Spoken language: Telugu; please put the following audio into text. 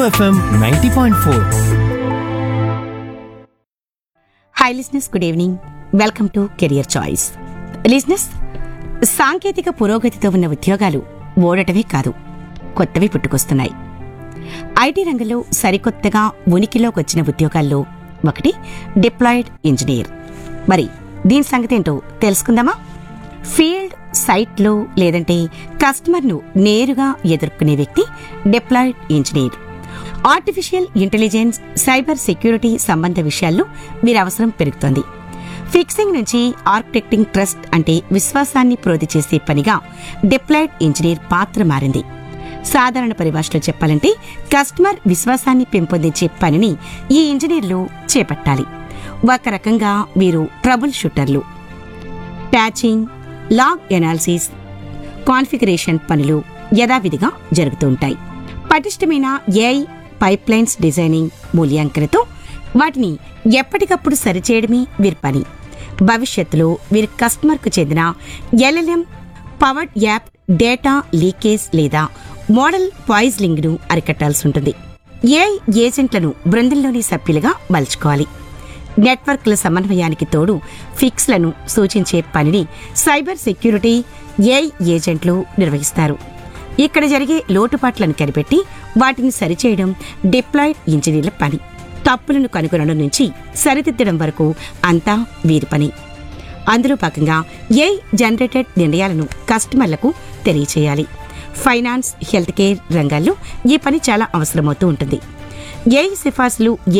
FM ninety point four hi listeners good evening welcome to career choice listeners సాంకేతిక పురోగతితో ఉన్న ఉద్యోగాలు ఓడటమే కాదు కొత్తవి పుట్టుకొస్తున్నాయి ఐటీ రంగంలో సరికొత్తగా ఉనికిలోకి వచ్చిన ఉద్యోగాల్లో ఒకటి డిప్లాయిడ్ ఇంజనీర్ మరి దీని సంగతి ఏంటో తెలుసుకుందామా ఫీల్డ్ సైట్లో లేదంటే కస్టమర్ను నేరుగా ఎదుర్కొనే వ్యక్తి deployed engineer artificial intelligence cyber security సంబంధ విషయాల్లో వీరి అవసరం పెరుగుతోంది ఫిక్సింగ్ నుంచి ఆర్కిటెక్టింగ్ ట్రస్ట్ అంటే విశ్వాసాన్ని ప్రోధి చేసే పనిగా డిప్లాయిడ్ ఇంజనీర్ పాత్ర మారింది సాధారణ పరిభాషలో చెప్పాలంటే కస్టమర్ విశ్వాసాన్ని పెంపొందించే పనిని ఈ ఇంజనీర్లు చేపట్టాలి ఒక రకంగా వీరు ట్రబుల్ షూటర్లు ప్యాచింగ్ లాగ్ ఎనాలిసిస్ కాన్ఫిగరేషన్ పనులు యథావిధిగా జరుగుతూ ఉంటాయి పటిష్టమైన ఏఐ పైప్లైన్స్ డిజైనింగ్ మూల్యాంకనతో వాటిని ఎప్పటికప్పుడు సరిచేయడమే వీరి పని భవిష్యత్తులో వీరి కస్టమర్కు చెందిన LLM powered app data leakage లేదా మోడల్ పాయిజ్లింగ్ను అరికట్టాల్సి ఉంటుంది ఏఐ ఏజెంట్లను బృందంలోని సభ్యులుగా మలుచుకోవాలి నెట్వర్క్ల సమన్వయానికి తోడు ఫిక్స్లను సూచించే పనిని సైబర్ సెక్యూరిటీ ఏఐ ఏజెంట్లు నిర్వహిస్తారు ఇక్కడ జరిగే లోటుపాట్లను కనిపెట్టి వాటిని సరిచేయడం డిప్లాయిడ్ ఇంజనీర్ల పని తప్పులను కనుగొనడం నుంచి సరిదిద్దడం వరకు అంతా వీరి పని అందులో భాగంగా ఏఐ జనరేటెడ్ నిర్ణయాలను కస్టమర్లకు తెలియచేయాలి ఫైనాన్స్ హెల్త్ కేర్ రంగాల్లో ఈ పని చాలా అవసరమవుతూ ఉంటుంది ఏఐ సిఫార్సులు